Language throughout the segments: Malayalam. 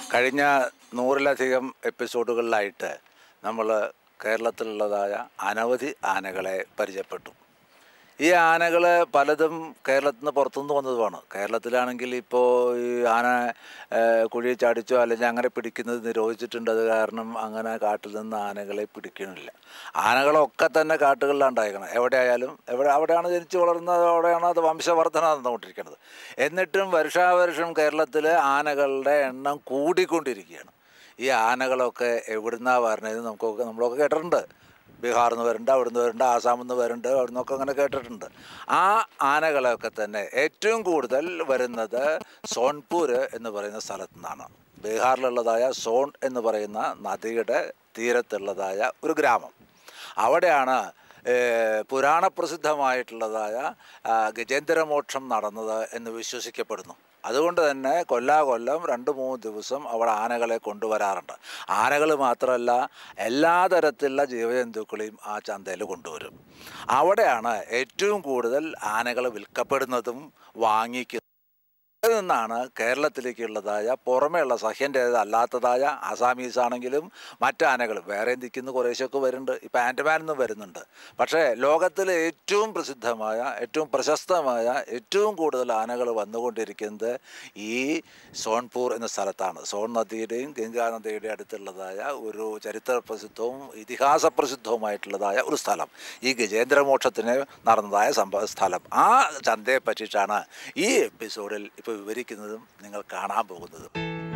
കഴിഞ്ഞ നൂറിലധികം എപ്പിസോഡുകളിലായിട്ട് നമ്മൾ കേരളത്തിലുള്ളതായ അനവധി ആനകളെ പരിചയപ്പെട്ടു ഈ ആനകൾ പലതും കേരളത്തിൽ നിന്ന് പുറത്തുനിന്ന് വന്നതുമാണ് കേരളത്തിലാണെങ്കിൽ ഇപ്പോൾ ഈ ആന ഏഹ്, കുഴി ചാടിച്ചോ അല്ലെങ്കിൽ അങ്ങനെ പിടിക്കുന്നത് നിരോധിച്ചിട്ടുണ്ട് അത് കാരണം അങ്ങനെ കാട്ടിൽ നിന്ന് ആനകളെ പിടിക്കണില്ല ആനകളൊക്കെ തന്നെ കാട്ടുകളിലാണ് ഉണ്ടായിരിക്കണം എവിടെയായാലും എവിടെ അവിടെയാണ് ജനിച്ച് വളർന്നത് അവിടെയാണ് അത് വംശവർധന നടന്നുകൊണ്ടിരിക്കുന്നത് എന്നിട്ടും വർഷാവർഷം കേരളത്തിൽ ആനകളുടെ എണ്ണം കൂടിക്കൊണ്ടിരിക്കുകയാണ് ഈ ആനകളൊക്കെ എവിടുന്നാണ് വരുന്നത് നമുക്കൊക്കെ നമ്മളൊക്കെ കേട്ടിട്ടുണ്ട് ബീഹാറിൽ നിന്ന് വരുന്നുണ്ട് അവിടുന്ന് വരുന്നുണ്ട് ആസാമിൽ നിന്ന് വരുന്നുണ്ട് അവിടെ നിന്നൊക്കെ അങ്ങനെ കേട്ടിട്ടുണ്ട് ആ ആനകളൊക്കെ തന്നെ ഏറ്റവും കൂടുതൽ വരുന്നത് സോൺപൂർ എന്ന് പറയുന്ന സ്ഥലത്തു നിന്നാണ് ബീഹാറിലുള്ളതായ സോൺ എന്ന് പറയുന്ന നദിയുടെ തീരത്തുള്ളതായ ഒരു ഗ്രാമം അവിടെയാണ് ഏഹ്, പുരാണ പ്രസിദ്ധമായിട്ടുള്ളതായ ആ, ഗജേന്ദ്രമോക്ഷം നടന്നത് എന്ന് വിശ്വസിക്കപ്പെടുന്നു അതുകൊണ്ട് തന്നെ കൊല്ലാകൊല്ലം രണ്ട് മൂന്ന് ദിവസം അവിടെ ആനകളെ കൊണ്ടുവരാറുണ്ട് ആനകൾ മാത്രമല്ല എല്ലാ തരത്തിലുള്ള ജീവജന്തുക്കളെയും ആ ചന്തയിൽ കൊണ്ടുവരും അവിടെയാണ് ഏറ്റവും കൂടുതൽ ആനകൾ വിൽക്കപ്പെടുന്നതും വാങ്ങിക്കുന്നതും ഇവിടെ നിന്നാണ് കേരളത്തിലേക്കുള്ളതായ പുറമേയുള്ള സഹ്യൻ്റേത് അല്ലാത്തതായ ആസാമീസ് ആണെങ്കിലും മറ്റ് ആനകൾ വേറെ ദിക്കുന്ന കുറേശ്ശൊക്കെ വരുന്നുണ്ട് ഇപ്പം ആൻഡമാനിൽ വരുന്നുണ്ട് പക്ഷേ ലോകത്തിലെ ഏറ്റവും പ്രസിദ്ധമായ ഏറ്റവും പ്രശസ്തമായ ഏറ്റവും കൂടുതൽ ആനകൾ വന്നുകൊണ്ടിരിക്കുന്നത് ഈ സോൺപൂർ എന്ന സ്ഥലത്താണ് സോൺ നദിയുടെയും ഗംഗാ നദിയുടെയും അടുത്തുള്ളതായ ഒരു ചരിത്ര പ്രസിദ്ധവും ഇതിഹാസ പ്രസിദ്ധവുമായിട്ടുള്ളതായ ഒരു സ്ഥലം ഈ ഗജേന്ദ്രമോക്ഷത്തിന് നടന്നതായ സംഭവ സ്ഥലം ആ ചന്തയെ പറ്റിയിട്ടാണ് ഈ എപ്പിസോഡിൽ ഇപ്പോൾ വിവരിക്കുന്നതും നിങ്ങൾ കാണാൻ പോകുന്നതും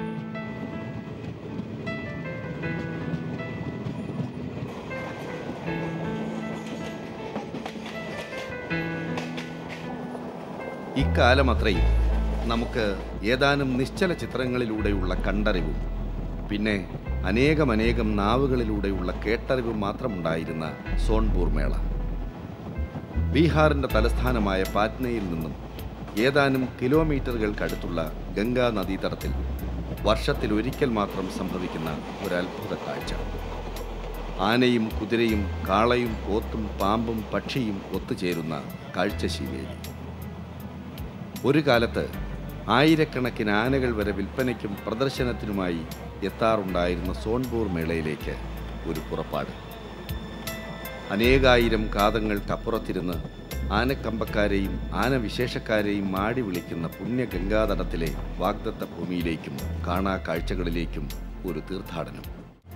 ഇക്കാലം അത്രയും നമുക്ക് ഏതാനും നിശ്ചല ചിത്രങ്ങളിലൂടെയുള്ള കണ്ടറിവും പിന്നെ അനേകമനേകം നാവുകളിലൂടെയുള്ള കേട്ടറിവും മാത്രമുണ്ടായിരുന്ന സോൺപൂർ മേള ബീഹാറിൻ്റെ തലസ്ഥാനമായ പാറ്റ്നയിൽ നിന്നും ഏതാനും കിലോമീറ്ററുകൾക്കടുത്തുള്ള ഗംഗാ നദീതടത്തിൽ വർഷത്തിൽ ഒരിക്കൽ മാത്രം സംഭവിക്കുന്ന ഒരു അത്ഭുത കാഴ്ച ആനയും കുതിരയും കാളയും പോത്തും പാമ്പും പക്ഷിയും ഒത്തുചേരുന്ന കാഴ്ചശീവേലി ഒരു കാലത്ത് ആയിരക്കണക്കിന് ആനകൾ വരെ വിൽപ്പനയ്ക്കും പ്രദർശനത്തിനുമായി എത്താറുണ്ടായിരുന്ന സോൺപൂർ മേളയിലേക്ക് ഒരു പുറപ്പാട് അനേകായിരം കാതങ്ങൾക്കപ്പുറത്തിരുന്ന് ആനക്കമ്പക്കാരെയും ആനവിശേഷക്കാരെയും മാടി വിളിക്കുന്ന പുണ്യ ഗംഗാതടത്തിലെ വാഗ്ദത്ത ഭൂമിയിലേക്കും കാണാ കാഴ്ചകളിലേക്കും ഒരു തീർത്ഥാടനം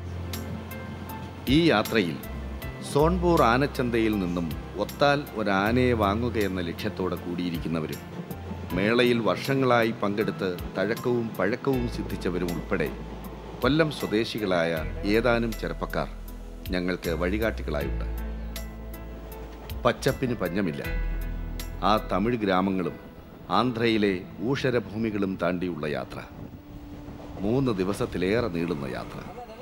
ഈ യാത്രയിൽ സോൺപൂർ ആനച്ചന്തയിൽ നിന്നും ഒത്താൽ ഒരാനയെ വാങ്ങുകയെന്ന ലക്ഷ്യത്തോടെ കൂടിയിരിക്കുന്നവരും മേളയിൽ വർഷങ്ങളായി പങ്കെടുത്ത് തഴക്കവും പഴക്കവും സിദ്ധിച്ചവരും ഉൾപ്പെടെ കൊല്ലം സ്വദേശികളായ ഏതാനും ചെറുപ്പക്കാർ ഞങ്ങൾക്ക് വഴികാട്ടികളായുണ്ട് പച്ചപ്പിന് പഞ്ഞമില്ല ആ തമിഴ് ഗ്രാമങ്ങളും ആന്ധ്രയിലെ ഊഷരഭൂമികളും താണ്ടിയുള്ള യാത്ര മൂന്ന് ദിവസത്തിലേറെ നീളുന്ന യാത്ര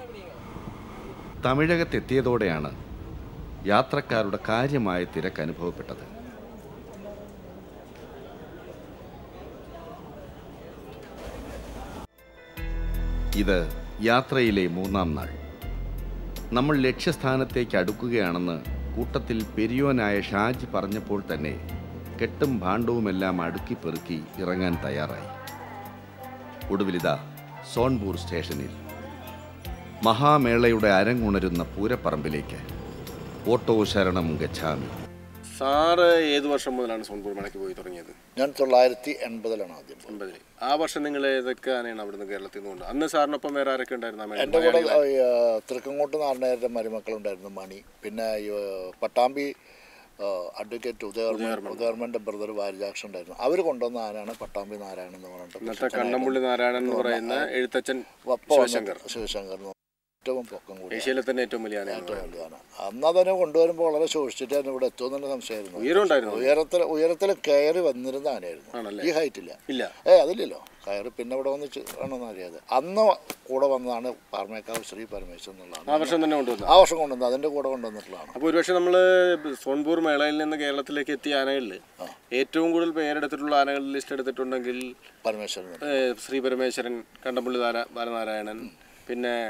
തമിഴകത്തെത്തിയതോടെയാണ് യാത്രക്കാരുടെ കാര്യമായ തിരക്ക് അനുഭവപ്പെട്ടത് ഇത് യാത്രയിലെ മൂന്നാം നാൾ നമ്മൾ ലക്ഷ്യസ്ഥാനത്തേക്ക് അടുക്കുകയാണെന്ന് കൂട്ടത്തിൽ പെരിയോനായ ഷാജി പറഞ്ഞപ്പോൾ തന്നെ കെട്ടും ഭാണ്ഡവുമെല്ലാം അടുക്കി പെറുക്കി ഇറങ്ങാൻ തയ്യാറായി ഒടുവിലിതാ സോൺപൂർ സ്റ്റേഷനിൽ മഹാമേളയുടെ അരങ്ങുണരുന്ന പൂരപ്പറമ്പിലേക്ക് ഓട്ടോ ശരണം ഗച്ഛാമി സാറ് ഏത് വർഷം മുതലാണ് സോൺപൂർ മേളയ്ക്ക് പോയി തുടങ്ങിയത് ഞാൻ തൊള്ളായിരത്തി എൺപതിലാണ് ആദ്യം പോയത്. ഒൻപതിൽ ആ വർഷം നിങ്ങൾ ഏതൊക്കെ ആനയാണ് അവിടുന്ന് കേരളത്തിൽ നിന്ന് കൊണ്ട് അന്ന് സാറിനൊപ്പം വേറെ ആരൊക്കെ ഉണ്ടായിരുന്നു ആ മേളയിൽ? എൻ്റെ കൂടെ മലയാളികളെ? ആ, തൃക്കങ്ങോട്ട് നാരായണൻ്റെ മരുമക്കളുണ്ടായിരുന്നു മണി പിന്നെ ഈ, ആ, പട്ടാമ്പി ആ, അഡ്വക്കേറ്റ് ഉദയവർമ്മ ഉദയവർമ്മൻ്റെ ബ്രദർ വാരിജാക്ഷൻ ഉണ്ടായിരുന്നു അവർ കൊണ്ടുവന്ന ആനാണ് പട്ടാമ്പി നാരായണൻ എന്ന് പറഞ്ഞിട്ട് ഇന്നത്തെ കണ്ണമ്പുള്ളി നാരായണൻ എന്ന് പറയുന്ന എഴുത്തച്ഛൻ വപ്പ ശിവശങ്കർ ശിവശങ്കർ എന്ന് ഏറ്റവും പൊക്കം കൂടി ഏഷ്യയിലെ തന്നെ ഏറ്റവും വലിയ ആനയാണ് ഏറ്റവും വലിയതാണ് അന്ന് അതിനെ കൊണ്ടുവരുമ്പോൾ വളരെ സൂക്ഷിച്ചിട്ടായിരുന്നു ഇവിടെ എത്തുമെന്നുള്ള സംശയമായിരുന്നു ഉയരം ഉണ്ടായിരുന്നു ഉയരത്തിൽ ഉയരത്തിൽ കയറി വന്നിരുന്ന ആനയായിരുന്നു ആണല്ലേ? ഈ ഹൈറ്റില്ല ഇല്ല ഏ അതില്ലല്ലോ കയറി പിന്നെ ഇവിടെ വന്ന് ചെ- ആണെന്ന് അറിയാതെ അന്ന് കൂടെ വന്നതാണ് പാർമേക്കാവ് ശ്രീ പരമേശ്വരൻ ആ എന്നുള്ളതാണ് വർഷം തന്നെ കൊണ്ടുവന്നു ആ വർഷം കൊണ്ടുവന്നത് അതിൻ്റെ കൂടെ കൊണ്ടുവന്നിട്ടുള്ളതാണ് അപ്പോൾ ഒരുപക്ഷെ നമ്മൾ സോൺപൂർ മേളയിൽ നിന്ന് കേരളത്തിലേക്ക് എത്തിയ ആനകളിൽ ഏറ്റവും കൂടുതൽ പേരെടുത്തിട്ടുള്ള ആനകളുടെ ലിസ്റ്റ് എടുത്തിട്ടുണ്ടെങ്കിൽ പരമേശ്വരൻ ഏഹ്, ശ്രീ പരമേശ്വരൻ കണ്ടമ്പള്ളി നാരാ ബാലനാരായണൻ പിന്നെ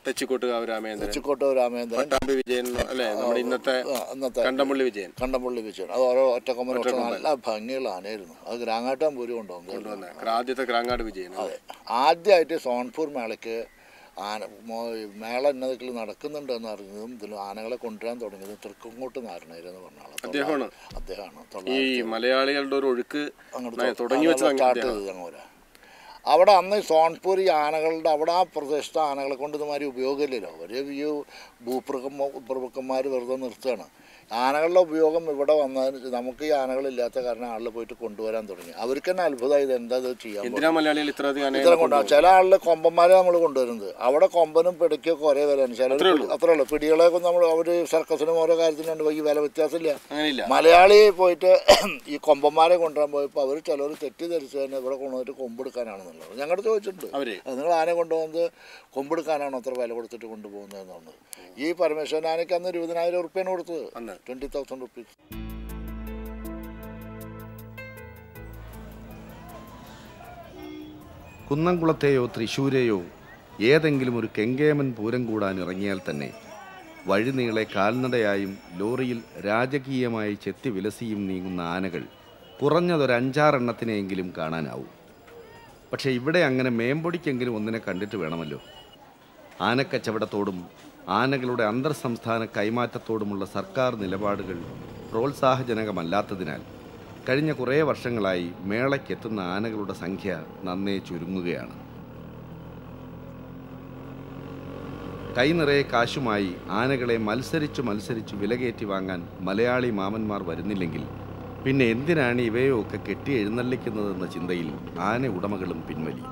തെച്ചിക്കോട്ടുകാവ് രാമേന്ദ്രൻ തെച്ചിക്കോട്ട് രാമേന്ദ്രൻ പട്ടാമ്പി വിജയൻ അല്ലേ നമ്മുടെ ഇന്നത്തെ ആ, അന്നത്തെ കണ്ടമ്പള്ളി വിജയൻ കണ്ടംപള്ളി വെച്ചു അത് ഓരോ ഒറ്റക്കൊമ്പൻ ഒറ്റ നല്ല ഭംഗിയുള്ള ആനയായിരുന്നു അത് ഗ്രാങ്ങാട്ടാൻ പൂരി കൊണ്ടുവന്നത് കൊണ്ടുവന്ന ആദ്യത്തെ ക്രാങ്ങാട് വിജയൻ അതെ ആദ്യമായിട്ട് സോൺപൂർ മേളയ്ക്ക് ആന മോ- മേള ഇന്നതൊക്കെ നടക്കുന്നുണ്ട് എന്ന് അറിഞ്ഞതും ഇതിൽ ആനകളെ കൊണ്ടുവരാൻ തുടങ്ങിയത് തൃക്കങ്കോട്ട് നാരണേര് എന്ന് പറഞ്ഞ ആളാണ് അദ്ദേഹമാണ് അദ്ദേഹമാണ് ഈ തൊള്ളായിരത്തി മലയാളികളുടെ ഒരു ഒഴുക്ക് അങ്ങോട്ട് തുടങ്ങി വെച്ചത് അങ്ങ് സ്റ്റാർട്ട് അദ്ദേഹം. ചെയ്തത് അങ്ങോട്ട് അവിടെ അന്ന് ഈ സോൺപൂർ ഈ ആനകളുടെ അവിടെ ആ പ്രദേശത്തെ ആനകളെ കൊണ്ട് ഇതുമാതിരി ഉപയോഗമില്ലല്ലോ അവർ ഈ ഭൂപ്രഭുക്കന്മാർ പ്രഭുക്കന്മാർ വെറുതെ നിർത്തുകയാണ് ആനകളുടെ ഉപയോഗം ഇവിടെ വന്നതിന് നമുക്ക് ഈ ആനകളില്ലാത്ത കാരണം ആളിൽ പോയിട്ട് കൊണ്ടുവരാൻ തുടങ്ങി അവർക്ക് തന്നെ അത്ഭുതമായി ഇത് എന്താ ഇത് ചെയ്യാൻ പോകുന്നത്? എന്തിനാ മലയാളികൾ ഇത്രയധികം ആനയെ ഇത്തരം കൊണ്ടാ ചില ആളിൽ കൊമ്പന്മാരെ നമ്മൾ കൊണ്ടുവരുന്നത് അവിടെ കൊമ്പനും പിടിക്കൊക്കെ ഒരേ വിലയാണ് ചില അത്രേ ഉള്ളൂ പിടികളെയൊക്കെ നമ്മൾ അവർ സർക്കസിനും ഓരോ കാര്യത്തിനുണ്ട് ഈ വില വ്യത്യാസമില്ല അങ്ങനെയില്ല മലയാളി പോയിട്ട് ഈ കൊമ്പന്മാരെ കൊണ്ടുവരാൻ പോയപ്പോൾ അവർ ചിലർ തെറ്റിദ്ധരിച്ച് തന്നെ ഇവിടെ കൊണ്ടുവന്നിട്ട് കൊമ്പെടുക്കാനാണെന്നുള്ളത് ഞങ്ങളുടെ ചോദിച്ചിട്ടുണ്ട് അവര് അത് നിങ്ങൾ ആന കൊണ്ടുവന്നത് കൊമ്പെടുക്കാനാണോ അത്ര വില കൊടുത്തിട്ട് കൊണ്ടുപോകുന്നത് എന്നുള്ളത് ഈ പരമേശ്വരൻ ആനയ്ക്ക് അന്ന് ഇരുപതിനായിരം ഉറുപ്പ്യാണ് കൊടുത്തത് അന്ന് ട്വൻറ്റി തൗസൻഡ് റുപ്പീസ് കുന്നംകുളത്തെയോ തൃശ്ശൂരെയോ ഏതെങ്കിലും ഒരു കെങ്കേമൻ പൂരം കൂടാൻ ഇറങ്ങിയാൽ തന്നെ വഴിനീളെ കാൽനടയായും ലോറിയിൽ രാജകീയമായി ചെത്തി വിലസിയും നീങ്ങുന്ന ആനകൾ കുറഞ്ഞതൊരു അഞ്ചാറെണ്ണത്തിനെയെങ്കിലും കാണാനാവും പക്ഷേ ഇവിടെ അങ്ങനെ മേമ്പൊടിക്കെങ്കിലും ഒന്നിനെ കണ്ടിട്ട് വേണമല്ലോ ആനക്കച്ചവടത്തോടും ആനകളുടെ അന്തർ സംസ്ഥാന കൈമാറ്റത്തോടുമുള്ള സർക്കാർ നിലപാടുകൾ പ്രോത്സാഹജനകമല്ലാത്തതിനാൽ കഴിഞ്ഞ കുറേ വർഷങ്ങളായി മേളയ്ക്കെത്തുന്ന ആനകളുടെ സംഖ്യ നന്നേ ചുരുങ്ങുകയാണ് കൈനിറയെ കാശുമായി ആനകളെ മത്സരിച്ചു മത്സരിച്ചു വിലകയറ്റി വാങ്ങാൻ മലയാളി മാമന്മാർ വരുന്നില്ലെങ്കിൽ പിന്നെ എന്തിനാണ് ഇവയൊക്കെ കെട്ടി എഴുന്നള്ളിക്കുന്നതെന്ന ചിന്തയിൽ ആന ഉടമകളും പിൻവലി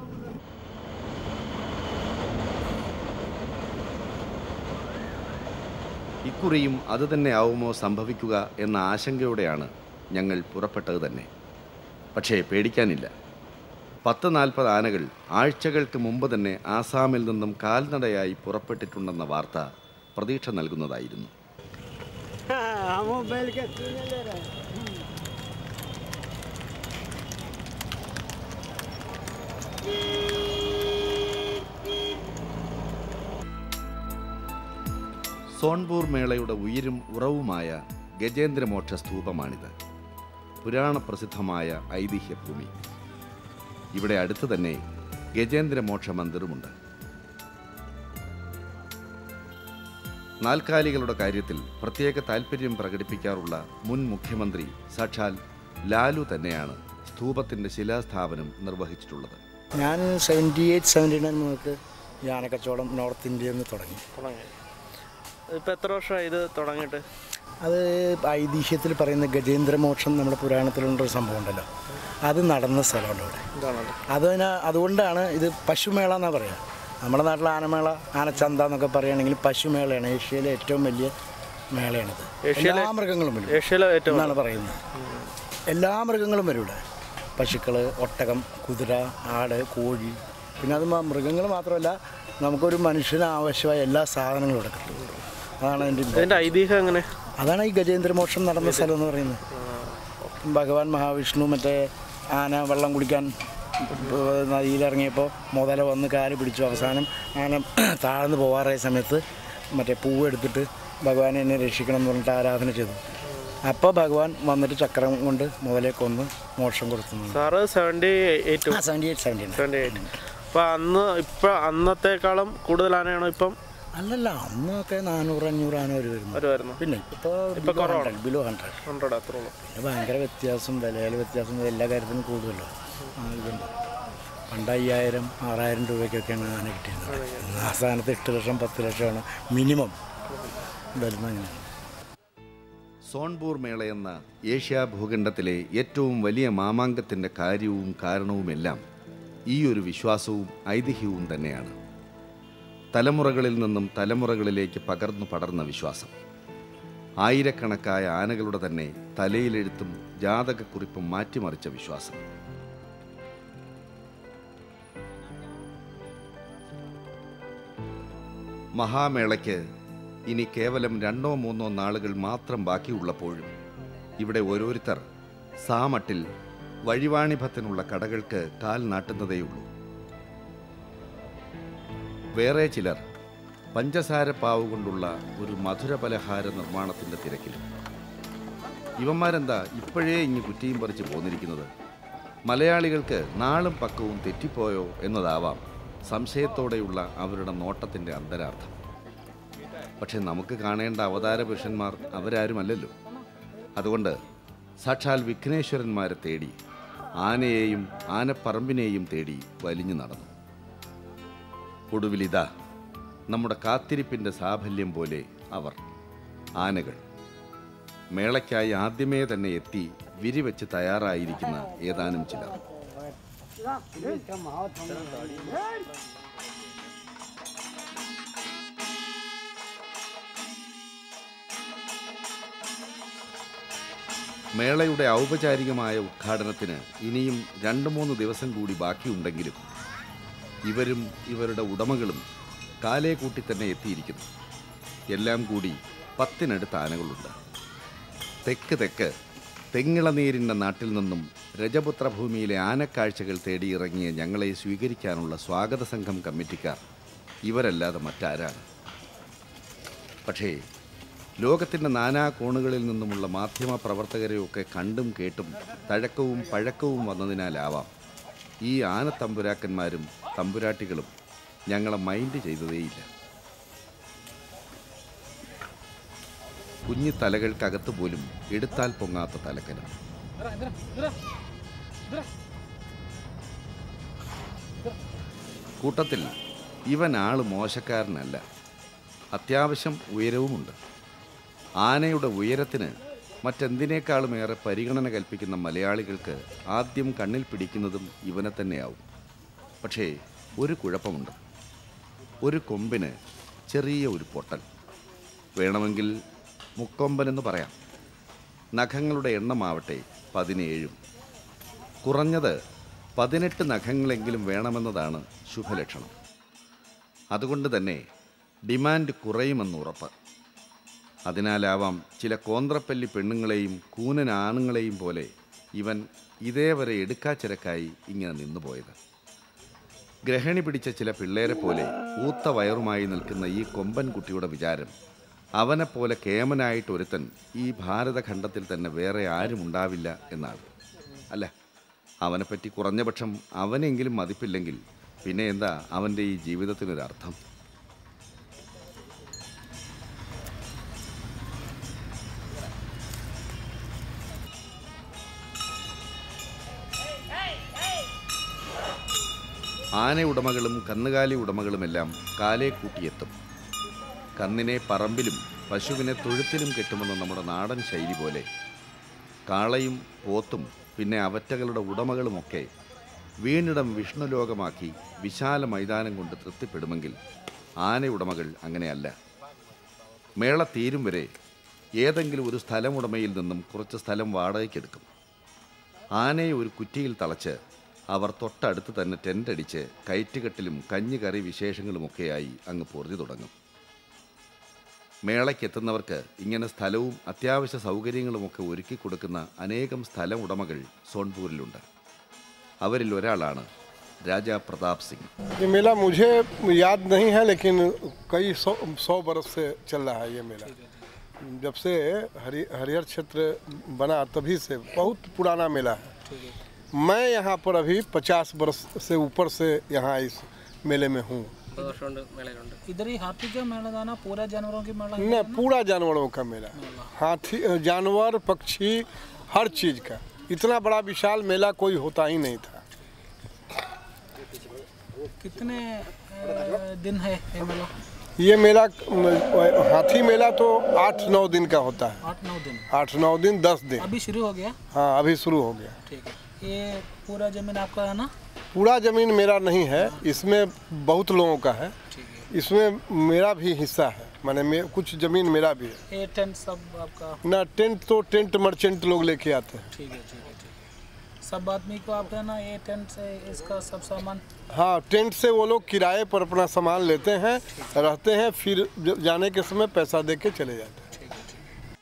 ഇക്കുറിയും അതുതന്നെ ആവുമോ സംഭവിക്കുക എന്ന ആശങ്കയോടെയാണ് ഞങ്ങൾ പുറപ്പെട്ടത് തന്നെ പക്ഷേ പേടിക്കാനില്ല പത്ത് നാൽപ്പത് ആനകൾ ആഴ്ചകൾക്ക് മുമ്പ് തന്നെ ആസാമിൽ നിന്നും കാൽനടയായി പുറപ്പെട്ടിട്ടുണ്ടെന്ന വാർത്ത പ്രതീക്ഷ നൽകുന്നതായിരുന്നു സോൺപൂർ മേളയുടെ ഉയരും ഉറവുമായ ഗജേന്ദ്രമോക്ഷ സ്തൂപമാണിത് പുരാണ പ്രസിദ്ധമായ ഐതിഹ്യഭൂമി ഇവിടെ അടുത്ത് തന്നെ ഗജേന്ദ്രമോക്ഷ മന്ദിറുമുണ്ട് നാൽക്കാലികളുടെ കാര്യത്തിൽ പ്രത്യേക താൽപ്പര്യം പ്രകടിപ്പിക്കാറുള്ള മുൻ മുഖ്യമന്ത്രി സാക്ഷാൽ ലാലു തന്നെയാണ് സ്തൂപത്തിന്റെ ശിലാസ്ഥാപനം നിർവഹിച്ചിട്ടുള്ളത് ഞാൻ സെവൻറ്റി എയ്റ്റ് സെവൻറ്റി നയൻ മുതൽക്ക് ഈ ആനക്കച്ചവടം നോർത്ത് ഇന്ത്യയിൽ നിന്ന് തുടങ്ങി തുടങ്ങി ഇപ്പം എത്ര വർഷമായി ഇത് തുടങ്ങിയിട്ട് അത് ഐതിഹ്യത്തിൽ പറയുന്ന ഗജേന്ദ്രമോക്ഷം നമ്മുടെ പുരാണത്തിലുള്ളൊരു സംഭവം ഉണ്ടല്ലോ അത് നടന്ന സ്ഥലമുണ്ട് ഇവിടെ ഇതാണല്ലോ അതിന് അതുകൊണ്ടാണ് ഇത് പശുമേള എന്നാണ് പറയുക നമ്മുടെ നാട്ടിൽ ആനമേള ആനച്ചന്ത എന്നൊക്കെ പറയുകയാണെങ്കിൽ പശുമേളയാണ് ഏഷ്യയിലെ ഏറ്റവും വലിയ മേളയാണിത് ഏഷ്യയിലെ- എല്ലാ മൃഗങ്ങളും വരും ഏഷ്യയിലെ ഏറ്റവും എന്നാണ് പറയുന്നത് എല്ലാ മൃഗങ്ങളും വരും ഇവിടെ പശുക്കൾ ഒട്ടകം കുതിര ആട് കോഴി പിന്നെ അത് മൃഗങ്ങൾ മാത്രമല്ല നമുക്കൊരു മനുഷ്യന് ആവശ്യമായ എല്ലാ സാധനങ്ങളും ഇവിടെ കിട്ടും അതാണ് അതിൻ്റെ ഇമ്പ- ഇതിൻ്റെ ഐതിഹ്യം എങ്ങനെ അതാണ് ഈ ഗജേന്ദ്രമോക്ഷം നടന്ന സ്ഥലം എന്ന് പറയുന്നത് ഭഗവാൻ മഹാവിഷ്ണു മറ്റേ ആന വെള്ളം കുടിക്കാൻ ഏഹ്, നദിയിലിറങ്ങിയപ്പോൾ മുതല വന്ന് കാല് പിടിച്ചു അവസാനം ആന താഴ്ന്നു പോകാറായ സമയത്ത് മറ്റേ പൂവ് എടുത്തിട്ട് ഭഗവാനെ എന്നെ രക്ഷിക്കണം എന്ന് പറഞ്ഞിട്ട് ആരാധന ചെയ്തു അപ്പോൾ ഭഗവാൻ വന്നിട്ട് ചക്രം കൊണ്ട് മുതലെ കൊന്ന് മോക്ഷം കൊടുത്തു സാറ് സെവൻറ്റി എയ്റ്റ് ആ seventy eight seventy seventy eight അപ്പം അന്ന് ഇപ്പം അന്നത്തേക്കാളും കൂടുതൽ ആനയാണോ ഇപ്പം അല്ലല്ല അന്നൊക്കെ നാനൂറ് അഞ്ഞൂറ് ആന ഒരു വരുന്നു വരുമായിരുന്നു പിന്നെ ഇപ്പോൾ ഇപ്പൊ കുറവാണ്. ബിലോ ഹൺഡ്രഡ് ഹൺഡ്രഡ് അത്രേ ഉള്ളൂ പിന്നെ ഭയങ്കര വ്യത്യാസം വിലയിൽ വ്യത്യാസം എല്ലാ കാര്യത്തിനും കൂടുതലോ ആ ഇതുണ്ട് പണ്ട് അയ്യായിരം ആറായിരം രൂപയ്ക്കൊക്കെയാണ് ആന കിട്ടിയിരുന്നത് ഇന്ന് ആ സ്ഥാനത്ത് എട്ട് ലക്ഷം പത്ത് ലക്ഷമാണ് മിനിമം വരുന്ന അങ്ങനെയാണ് സോൺപൂർ മേള എന്ന ഏഷ്യാ ഭൂഖണ്ഡത്തിലെ ഏറ്റവും വലിയ മാമാങ്കത്തിൻ്റെ കാര്യവും കാരണവുമെല്ലാം ഈ ഒരു വിശ്വാസവും ഐതിഹ്യവും തന്നെയാണ് തലമുറകളിൽ നിന്നും തലമുറകളിലേക്ക് പകർന്നു പടർന്ന വിശ്വാസം ആയിരക്കണക്കായ ആനകളുടെ തന്നെ തലയിലെഴുത്തും ജാതകക്കുറിപ്പും മാറ്റിമറിച്ച വിശ്വാസം മഹാമേളയ്ക്ക് ഇനി കേവലം രണ്ടോ മൂന്നോ നാളുകൾ മാത്രം ബാക്കിയുള്ളപ്പോഴും ഇവിടെ ഓരോരുത്തർ സാമട്ടിൽ വഴിവാണിഭത്തിനുള്ള കടകൾക്ക് കാൽ നാട്ടുന്നതേയുള്ളൂ വേറെ ചിലർ പഞ്ചസാര പാവ് കൊണ്ടുള്ള ഒരു മധുര പലഹാര നിർമ്മാണത്തിൻ്റെ തിരക്കിൽ ഇവന്മാരെന്താ ഇപ്പോഴേ ഇങ്ങ് കുറ്റിയും പറിച്ച് പോന്നിരിക്കുന്നത് മലയാളികൾക്ക് നാളും പക്കവും തെറ്റിപ്പോയോ എന്നതാവാം സംശയത്തോടെയുള്ള അവരുടെ നോട്ടത്തിൻ്റെ അന്തരാർത്ഥം പക്ഷെ നമുക്ക് കാണേണ്ട അവതാര പുരുഷന്മാർ അവരാരുമല്ലല്ലോ അതുകൊണ്ട് സാക്ഷാൽ വിഘ്നേശ്വരന്മാരെ തേടി ആനയെയും ആനപ്പറമ്പിനെയും തേടി വലിഞ്ഞു നടന്നു ഒടുവിലിതാ നമ്മുടെ കാത്തിരിപ്പിൻ്റെ സാഫല്യം പോലെ അവർ ആനകൾ മേളയ്ക്കായി ആദ്യമേ തന്നെ എത്തി വിരിവെച്ച് തയ്യാറായിരിക്കുന്ന ഏതാനും ചിലർ മേളയുടെ ഔപചാരികമായ ഉദ്ഘാടനത്തിന് ഇനിയും രണ്ട് മൂന്ന് ദിവസം കൂടി ബാക്കിയുണ്ടെങ്കിലും ഇവരും ഇവരുടെ ഉടമകളും കാലേ കൂട്ടി തന്നെ എത്തിയിരിക്കുന്നു എല്ലാം കൂടി പത്തിനടുത്ത് ആനകളുണ്ട് തെക്ക് തെക്ക് തെങ്ങിളനീരിൻ്റെ നാട്ടിൽ നിന്നും രജപുത്ര ഭൂമിയിലെ ആനക്കാഴ്ചകൾ തേടിയിറങ്ങിയ ഞങ്ങളെ സ്വീകരിക്കാനുള്ള സ്വാഗത സംഘം കമ്മിറ്റിക്കാർ ഇവരല്ലാതെ മറ്റാരാണ് പക്ഷേ ലോകത്തിൻ്റെ നാനാ കോണുകളിൽ നിന്നുമുള്ള മാധ്യമ പ്രവർത്തകരെയൊക്കെ കണ്ടും കേട്ടും തഴക്കവും പഴക്കവും വന്നതിനാലാവാം ഈ ആനത്തമ്പുരാക്കന്മാരും തമ്പുരാട്ടികളും ഞങ്ങളെ മൈൻഡ് ചെയ്തതേയില്ല കുഞ്ഞു തലകൾക്കകത്ത് പോലും എടുത്താൽ പൊങ്ങാത്ത തലക്കനം കൂട്ടത്തിൽ ഇവൻ ആള് മോശക്കാരനല്ല അത്യാവശ്യം ഉയരവുമുണ്ട് ആനയുടെ ഉയരത്തിന് മറ്റെന്തിനേക്കാളും ഏറെ പരിഗണന കൽപ്പിക്കുന്ന മലയാളികൾക്ക് ആദ്യം കണ്ണിൽ പിടിക്കുന്നതും ഇവനെ തന്നെയാവും പക്ഷേ ഒരു കുഴപ്പമുണ്ട് ഒരു കൊമ്പിന് ചെറിയ ഒരു പൊട്ടൽ വേണമെങ്കിൽ മുക്കൊമ്പനെന്ന് പറയാം നഖങ്ങളുടെ എണ്ണമാവട്ടെ പതിനേഴും കുറഞ്ഞത് പതിനെട്ട് നഖങ്ങളെങ്കിലും വേണമെന്നതാണ് ശുഭലക്ഷണം അതുകൊണ്ട് തന്നെ ഡിമാൻഡ് കുറയുമെന്ന് ഉറപ്പ് അതിനാലാവാം ചില കോന്ത്രപ്പല്ലി പെണ്ണുങ്ങളെയും കൂനൻ ആണുങ്ങളെയും പോലെ ഇവൻ ഇതേവരെ എടുക്കാച്ചിരക്കായി ഇങ്ങനെ നിന്നുപോയത് ഗ്രഹണി പിടിച്ച ചില പിള്ളേരെ പോലെ ഊത്ത വയറുമായി നിൽക്കുന്ന ഈ കൊമ്പൻ കുട്ടിയുടെ വിചാരം അവനെപ്പോലെ കേമനായിട്ട് ഒരുത്തൻ ഈ ഭാരതഖണ്ഡത്തിൽ തന്നെ വേറെ ആരും ഉണ്ടാവില്ല എന്നാണ് അല്ല അവനെപ്പറ്റി കുറഞ്ഞപക്ഷം അവനെങ്കിലും മതിപ്പില്ലെങ്കിൽ പിന്നെ എന്താ അവൻ്റെ ഈ ജീവിതത്തിനൊരർത്ഥം ആനയുടമകളും കന്നുകാലി ഉടമകളുമെല്ലാം കാലേ കൂട്ടിയെത്തും കന്നിനെ പറമ്പിലും പശുവിനെ തൊഴുത്തിലും കെട്ടുമെന്ന നമ്മുടെ നാടൻ ശൈലി പോലെ കാളയും പോത്തും പിന്നെ അവറ്റകളുടെ ഉടമകളുമൊക്കെ വീണിടം വിഷ്ണുലോകമാക്കി വിശാല മൈതാനം കൊണ്ട് തൃപ്തിപ്പെടുമെങ്കിൽ ആനയുടമകൾ അങ്ങനെയല്ല മേള തീരും വരെ ഏതെങ്കിലും ഒരു സ്ഥലമുടമയിൽ നിന്നും കുറച്ച് സ്ഥലം വാടകയ്ക്കെടുക്കും ആനയെ ഒരു കുറ്റിയിൽ തളച്ച് അവർ തൊട്ടടുത്ത് തന്നെ ടെൻ്റ് അടിച്ച് കയറ്റുകെട്ടിലും കഞ്ഞിക്കറി വിശേഷങ്ങളുമൊക്കെയായി അങ്ങ് പൊറുതി തുടങ്ങും മേളയ്ക്കെത്തുന്നവർക്ക് ഇങ്ങനെ സ്ഥലവും അത്യാവശ്യ സൗകര്യങ്ങളുമൊക്കെ ഒരുക്കി കൊടുക്കുന്ന അനേകം സ്ഥല ഉടമകൾ സോൺപൂരിലുണ്ട് അവരിൽ ഒരാളാണ് രാജാ പ്രതാപ് സിംഗ് ये मेला मुझे याद नहीं है लेकिन कई सौ सौ बरस से चल रहा है ये मेला जब से हरि हरिहर क्षेत्र बना तभी से बहुत पुराना मेला है मैं यहाँ पर अभी पचास बरस से ऊपर से यहाँ इस मेले में हूँ इधर ही हाथी का मेला था ना पूरा जानवरों की मेला न पूरा जानवरों का मेला हाथी जानवर पक्षी हर चीज़ का इतना बड़ा विशाल मेला कोई होता ही नहीं था कितने अ, दिन है ये मेला ये मेला अम, हाथी मेला तो आठ नौ दिन का होता है आठ नौ दिन आठ नौ दिन दस दिन अभी शुरू हो गया हाँ अभी शुरू हो गया ठीक है ये पूरा जमीन आपका है ना पूरा जमीन मेरा नहीं है इसमें बहुत लोगों का है ठीक है इसमें मेरा भी हिस्सा है माने मे, कुछ जमीन मेरा भी है ये टेंट सब आपका ना टेंट तो टेंट मर्चेंट लोग लेके आते हैं ठीक है ठीक है ठीक है सब आदमी को आप है ना ये टेंट से इसका सब सामान हाँ टेंट से वो लोग किराए पर अपना सामान लेते हैं रहते हैं फिर ज- जाने के समय पैसा दे के चले जाते हैं ठीक है ठीक है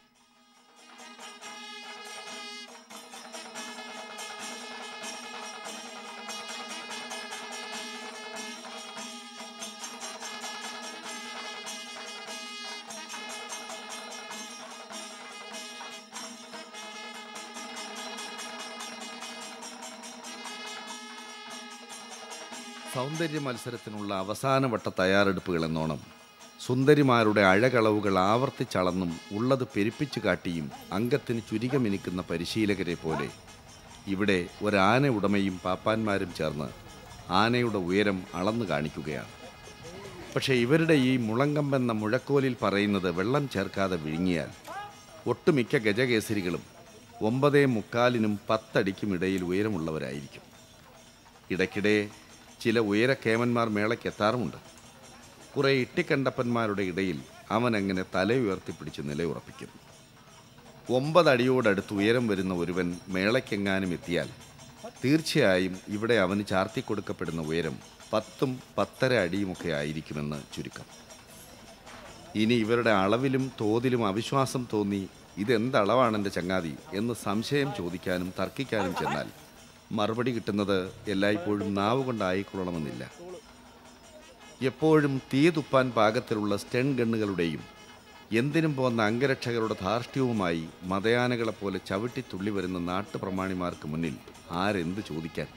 സൗന്ദര്യ മത്സരത്തിനുള്ള അവസാനവട്ട തയ്യാറെടുപ്പുകൾ എന്നോണം സുന്ദരിമാരുടെ അഴകളവുകൾ ആവർത്തിച്ചളന്നും ഉള്ളത് പെരുപ്പിച്ചു കാട്ടിയും അംഗത്തിന് ചുരികമിനിക്കുന്ന പരിശീലകരെ പോലെ ഇവിടെ ഒരാന ഉടമയും പാപ്പാന്മാരും ചേർന്ന് ആനയുടെ ഉയരം അളന്നു കാണിക്കുകയാണ് പക്ഷേ ഇവരുടെ ഈ മുളങ്കമ്പെന്ന മുഴക്കോലിൽ പറയുന്നത് വെള്ളം ചേർക്കാതെ വിഴുങ്ങിയാൽ ഒട്ടുമിക്ക ഗജകേസരികളും ഒമ്പതേ മുക്കാലിനും പത്തടിക്കും ഇടയിൽ ഉയരമുള്ളവരായിരിക്കും ഇടയ്ക്കിടെ ചില ഉയരക്കേമന്മാർ മേളയ്ക്ക് എത്താറുമുണ്ട് കുറേ ഇട്ടിക്കണ്ടപ്പന്മാരുടെ ഇടയിൽ അവൻ അങ്ങനെ തല ഉയർത്തിപ്പിടിച്ച് നിലയുറപ്പിക്കും ഒമ്പതടിയോടടുത്ത് ഉയരം വരുന്ന ഒരുവൻ മേളയ്ക്കെങ്ങാനും എത്തിയാൽ തീർച്ചയായും ഇവിടെ അവന് ചാർത്തിക്കൊടുക്കപ്പെടുന്ന ഉയരം പത്തും പത്തര അടിയുമൊക്കെ ആയിരിക്കുമെന്ന് ചുരുക്കം ഇനി ഇവരുടെ അളവിലും തോതിലും അവിശ്വാസം തോന്നി ഇതെന്തളവാണ് എൻ്റെ ചങ്ങാതി എന്ന് സംശയം ചോദിക്കാനും തർക്കിക്കാനും ചെന്നാൽ മറുപടി കിട്ടുന്നത് എല്ലായ്പ്പോഴും നാവ് കൊണ്ടായിക്കൊള്ളണമെന്നില്ല എപ്പോഴും തീ തുപ്പാൻ പാകത്തിലുള്ള സ്റ്റെൻ ഗണ്ണുകളുടെയും എന്തിനും പോന്ന അംഗരക്ഷകരുടെ ധാർഷ്ട്യവുമായി മതയാനകളെപ്പോലെ ചവിട്ടി തുള്ളി വരുന്ന നാട്ടുപ്രമാണിമാർക്ക് മുന്നിൽ ആരെന്ത് ചോദിക്കാൻ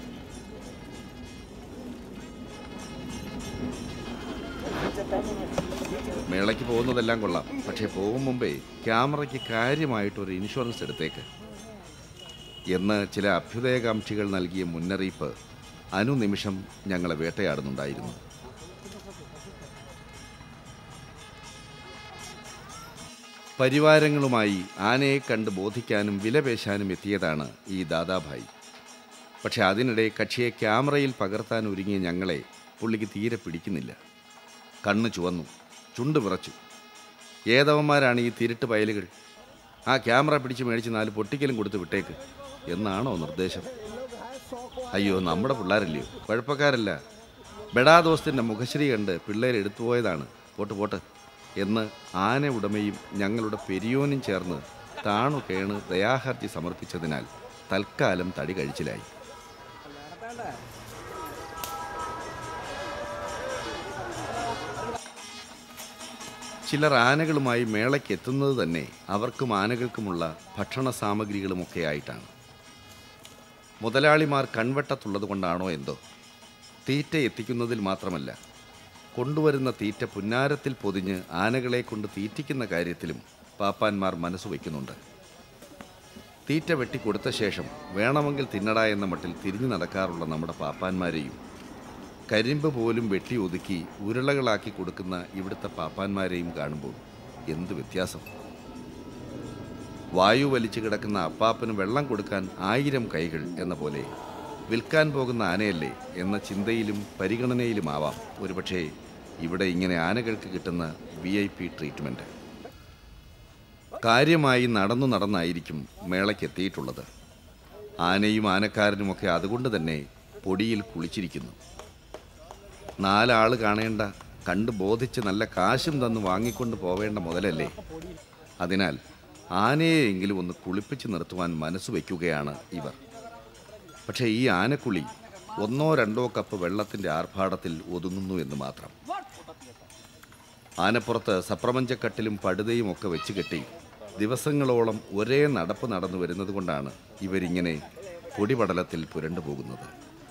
മേളയ്ക്ക് പോകുന്നതെല്ലാം കൊള്ളാം പക്ഷേ പോകും മുമ്പേ ക്യാമറയ്ക്ക് കാര്യമായിട്ടൊരു ഇൻഷുറൻസ് എടുത്തേക്ക് എന്ന് ചില അഭ്യുദയകാംക്ഷികൾ നൽകിയ മുന്നറിയിപ്പ് അനുനിമിഷം ഞങ്ങളെ വേട്ടയാടുന്നുണ്ടായിരുന്നു പരിവാരങ്ങളുമായി ആനയെ കണ്ട് ബോധിക്കാനും വിലപേശാനും എത്തിയതാണ് ഈ ദാദാഭായി പക്ഷെ അതിനിടെ കക്ഷിയെ ക്യാമറയിൽ പകർത്താൻ ഒരുങ്ങിയ ഞങ്ങളെ പുള്ളിക്ക് തീരെ പിടിക്കുന്നില്ല കണ്ണ് ചുവന്നു ചുണ്ട് വിറച്ചു ഏതവന്മാരാണ് ഈ തിരുട്ട് വയലുകൾ ആ ക്യാമറ പിടിച്ച് മേടിച്ച് നാല് പൊട്ടിക്കലും കൊടുത്ത് വിട്ടേക്ക് എന്നാണോ നിർദ്ദേശം അയ്യോ നമ്മുടെ പിള്ളേരല്ലയോ കുഴപ്പക്കാരല്ല ബെടാ ദോസ്തിൻ്റെ മുഖശ്രീ കണ്ട് പിള്ളേർ എടുത്തുപോയതാണ് പോട്ട് പോട്ട് എന്ന് ആന ഉടമയും ഞങ്ങളുടെ പെരിയോനും ചേർന്ന് താണു കേണ് ദയാഹർജി സമർപ്പിച്ചതിനാൽ തൽക്കാലം തടി കഴിച്ചിലായി ചിലർ ആനകളുമായി മേളയ്ക്ക് എത്തുന്നത് തന്നെ അവർക്കും ആനകൾക്കുമുള്ള ഭക്ഷണ സാമഗ്രികളുമൊക്കെ ആയിട്ടാണ് മുതലാളിമാർ കൺവെട്ടത്തുള്ളത് കൊണ്ടാണോ എന്തോ തീറ്റ എത്തിക്കുന്നതിൽ മാത്രമല്ല കൊണ്ടുവരുന്ന തീറ്റ പുന്നാരത്തിൽ പൊതിഞ്ഞ് ആനകളെ കൊണ്ട് തീറ്റിക്കുന്ന കാര്യത്തിലും പാപ്പാന്മാർ മനസ്സ് വയ്ക്കുന്നുണ്ട് തീറ്റ വെട്ടിക്കൊടുത്ത ശേഷം വേണമെങ്കിൽ തിന്നട എന്ന മട്ടിൽ തിരിഞ്ഞു നടക്കാറുള്ള നമ്മുടെ പാപ്പാന്മാരെയും കരിമ്പ് പോലും വെട്ടി ഒതുക്കി ഉരുളകളാക്കി കൊടുക്കുന്ന ഇവിടുത്തെ പാപ്പാന്മാരെയും കാണുമ്പോൾ എന്ത് വ്യത്യാസം വായു വലിച്ചു കിടക്കുന്ന അപ്പാപ്പന് വെള്ളം കൊടുക്കാൻ ആയിരം കൈകൾ എന്ന പോലെ വിൽക്കാൻ പോകുന്ന ആനയല്ലേ എന്ന ചിന്തയിലും പരിഗണനയിലുമാവാം ഒരുപക്ഷേ ഇവിടെ ഇങ്ങനെ ആനകൾക്ക് കിട്ടുന്ന വി ഐ പി ട്രീറ്റ്മെൻറ്റ് കാര്യമായി നടന്നു നടന്നായിരിക്കും മേളയ്ക്ക് എത്തിയിട്ടുള്ളത് ആനയും ആനക്കാരനുമൊക്കെ അതുകൊണ്ട് തന്നെ പൊടിയിൽ കുളിച്ചിരിക്കുന്നു നാലാള് കാണേണ്ട കണ്ട് ബോധിച്ച് നല്ല കാശും തന്ന് വാങ്ങിക്കൊണ്ട് പോവേണ്ട മുതലല്ലേ അതിനാൽ ആനയെയെങ്കിലും ഒന്ന് കുളിപ്പിച്ച് നിർത്തുവാൻ മനസ്സ് വയ്ക്കുകയാണ് ഇവർ പക്ഷേ ഈ ആനക്കുളി ഒന്നോ രണ്ടോ കപ്പ് വെള്ളത്തിൻ്റെ ആർഭാടത്തിൽ ഒതുങ്ങുന്നു എന്ന് മാത്രം ആനപ്പുറത്ത് സപ്രപഞ്ചക്കട്ടിലും പടുതയും ഒക്കെ വെച്ച് കെട്ടി ദിവസങ്ങളോളം ഒരേ നടപ്പ് നടന്നു വരുന്നത് കൊണ്ടാണ് ഇവരിങ്ങനെ പൊടിപടലത്തിൽ പുരണ്ടു പോകുന്നത്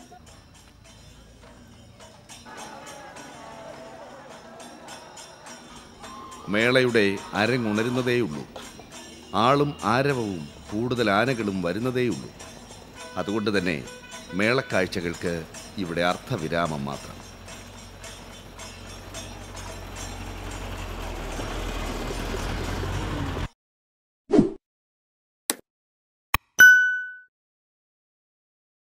മേളയുടെ അരങ്ങുണരുന്നതേയുള്ളൂ ആളും ആരവവും കൂടുതൽ ആനകളും വരുന്നതേയുള്ളൂ അതുകൊണ്ട് തന്നെ മേളക്കാഴ്ചകൾക്ക് ഇവിടെ അർത്ഥവിരാമം മാത്രം